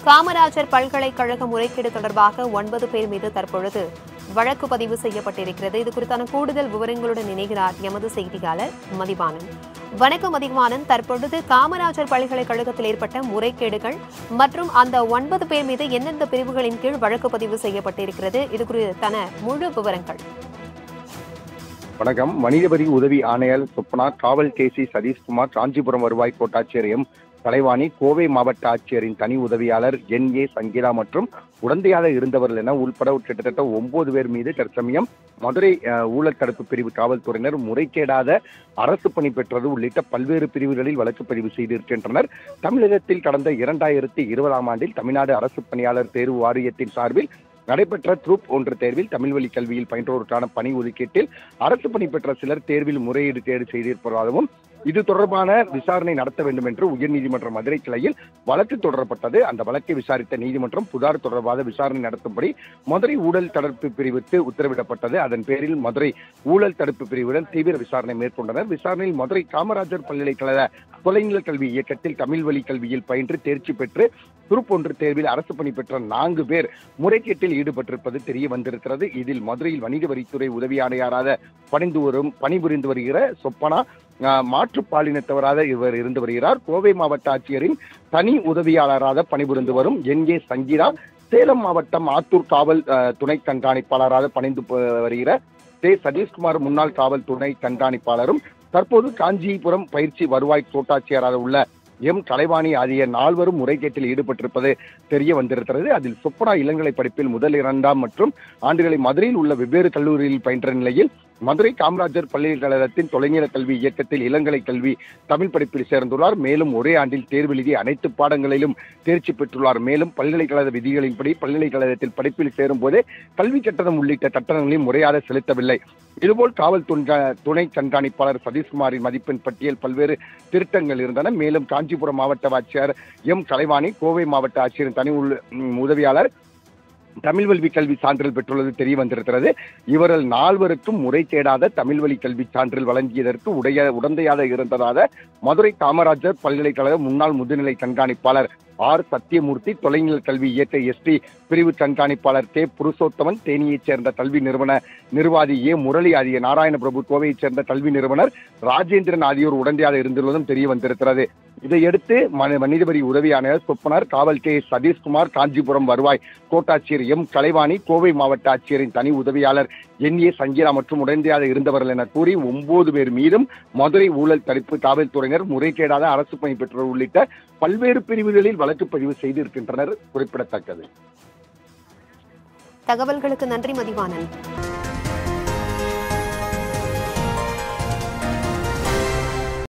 காமராஜர் பல்கலைக்கழக முறைகேடு தொடர்பாக ஒன்பது பேர் மீது தற்பொழுது வழக்கு பதிவு செய்யப்பட்டிருக்கிறது இது குறித்தான கூடுதல் விவரங்களுடன் இணைகிறார் எமது செய்தியாளர் மதிவாணன் வணக்கம் மதிவாணன் தற்பொழுது காமராஜர் பல்கலைக்கழகத்தில் ஏற்பட்ட முறைகேடுகள் மற்றும் அந்த ஒன்பது பேர் மீது எந்தெந்த பிரிவுகளின் கீழ் வழக்கு பதிவு செய்யப்பட்டிருக்கிறது இது குறித்தான முழு விவரங்கள் வணக்கம் மனிதவரி உதவி ஆணையர் சொப்பனா காவல் கேசி சதீஷ்குமார் காஞ்சிபுரம் வருவாய் கோட்டாட்சியர் எம் கலைவாணி கோவை மாவட்ட ஆட்சியரின் தனி உதவியாளர் என் ஏ சங்கீதா மற்றும் உடந்தையாக இருந்தவர்கள் என உள்பட கிட்டத்தட்ட ஒன்பது பேர் மீது தற்சமயம் மதுரை அஹ், ஊழல் தடுப்பு பிரிவு காவல்துறையினர் முறைகேடாத அரசு பணி பெற்றது உள்ளிட்ட பல்வேறு பிரிவுகளில் வழக்கு பதிவு செய்திருக்கின்றனர் தமிழகத்தில் கடந்த இரண்டாயிரத்தி இருபதாம் ஆண்டில் தமிழ்நாடு அரசு பணியாளர் தேர்வு வாரியத்தின் சார்பில் நடைபெற்ற குரூப் ஒன்று தேர்வில் தமிழ் வழி கல்வியில் பயின்றோருக்கான பணி ஒதுக்கீட்டில் அரசு பணி பெற்ற சிலர் தேர்வில் முறையீடு தேர்வு செய்திருப்பதாகவும் இது தொடர்பான விசாரணை நடத்த வேண்டும் என்று உயர்நீதிமன்ற மதுரை கிளையில் வழக்கு தொடரப்பட்டது அந்த வழக்கை விசாரித்த நீதிமன்றம் புகார் தொடர்பாக விசாரணை நடத்தும்படி மதுரை ஊழல் தடுப்பு பிரிவுக்கு உத்தரவிடப்பட்டது அதன் பேரில் மதுரை ஊழல் தடுப்பு பிரிவுடன் தீவிர விசாரணை மேற்கொண்டனர் விசாரணையில் மதுரை காமராஜர் பல்கலைக்கழக தொலைநிலை கல்வி இயக்கத்தில் தமிழ் வழி கல்வியில் பயின்று தேர்ச்சி பெற்று குரூப் ஒன்று தேர்வில் அரசு பணி பெற்ற நான்கு பேர் முறைகேட்டில் ஈடுபட்டிருப்பது தெரிய வந்திருக்கிறது இதில் மதுரையில் வணிக வரித்துறை உதவி ஆணையராக பணிந்து வரும் பணிபுரிந்து வருகிற சொப்பனா ஆஹ், மாற்றுப் பாலினத்தவராக இவர் இருந்து வருகிறார் கோவை மாவட்ட ஆட்சியரின் தனி உதவியாளராக பணிபுரிந்து வரும் என் ஏ சங்கீதா சேலம் மாவட்டம் ஆத்தூர் காவல் ஆஹ், துணை கண்காணிப்பாளராக பணிந்து ப- வருகிற தே சதீஷ்குமார் முன்னாள் காவல் துணை கண்காணிப்பாளரும் தற்போது காஞ்சிபுரம் பயிற்சி வருவாய் கோட்டாட்சியராக உள்ள எம் கலைவாணி ஆகிய நால்வரும் முறைகேட்டில் ஈடுபட்டிருப்பது தெரிய வந்திருக்கிறது அதில் சொப்பனா இளங்கலை படிப்பில் முதல் இரண்டாம் மற்றும் ஆண்டுகளை மதுரையில் உள்ள வெவ்வேறு கல்லூரியில் பயின்ற நிலையில் மதுரை காமராஜர் பல்கலைக்கழகத்தின் தொலைநிலை கல்வி இயக்கத்தில் இளங்கலை கல்வி தமிழ் படிப்பில் சேர்ந்துள்ளார் மேலும் ஒரே ஆண்டில் தேர்வு எழுதி அனைத்து பாடங்களிலும் தேர்ச்சி பெற்றுள்ளார் மேலும் பல்கலைக்கழக விதிகளின்படி பல்கலைக்கழகத்தில் படிப்பில் சேரும் போதே கல்வி கட்டணம் உள்ளிட்ட கட்டணங்களையும் முறையாக செலுத்தவில்லை இதுபோல் காவல் துண்க- துணை கண்காணிப்பாளர் சதீஷ்குமாரின் மதிப்பெண் பட்டியல் பல்வேறு திருத்தங்கள் இருந்தன மேலும் காஞ்சிபுரம் மாவட்ட ஆட்சியர் எம் கலைவாணி கோவை மாவட்ட ஆட்சியரின் தனி உள்- ம், உதவியாளர் தமிழ் வழி கல்வி சான்றிதழ் பெற்றுள்ளது தெரிய வந்திருக்கிறது இவர்கள் நால்வருக்கும் முறைகேடாத தமிழ் வழி கல்வி சான்றிதழ் வழங்கியதற்கு உடைய உடந்தையாக இருந்ததாக மதுரை காமராஜர் பல்கலைக்கழக முன்னாள் முதுநிலை கண்காணிப்பாளர் ஆர் சத்தியமூர்த்தி தொலைநிலை கல்வி இயக்க எஸ்டி பிரிவு கண்காணிப்பாளர் கே புருஷோத்தமன் தேனியைச் சேர்ந்த கல்வி நிறுவன நிர்வாகி ஏ முரளி ஆகிய நாராயண பிரபு கோவையைச் சேர்ந்த கல்வி நிறுவனர் ராஜேந்திரன் ஆகியோர் உடந்தையாக இருந்துள்ளதும் தெரிய வந்திருக்கிறது இதையடுத்து மனி- மனிதவரி உதவி ஆணையர் சொப்பனர் காவல் கே சதீஷ்குமார் காஞ்சிபுரம் வருவாய் கோட்டாட்சியர் எம் கலைவாணி கோவை மாவட்ட ஆட்சியரின் தனி உதவியாளர் என் ஏ சங்கீதா மற்றும் உடந்தையாக இருந்தவர்கள் என கூறி ஒன்பது பேர் மீதும் மதுரை ஊழல் தடுப்பு காவல்துறையினர் முறைகேடாத அரசு பணி பெற்றோர் உள்ளிட்ட பல்வேறு பிரிவுகளில் வழக்கு பதிவு செய்திருக்கின்றனர் குறிப்பிடத்தக்கது தகவல்களுக்கு நன்றி மதிவாணன்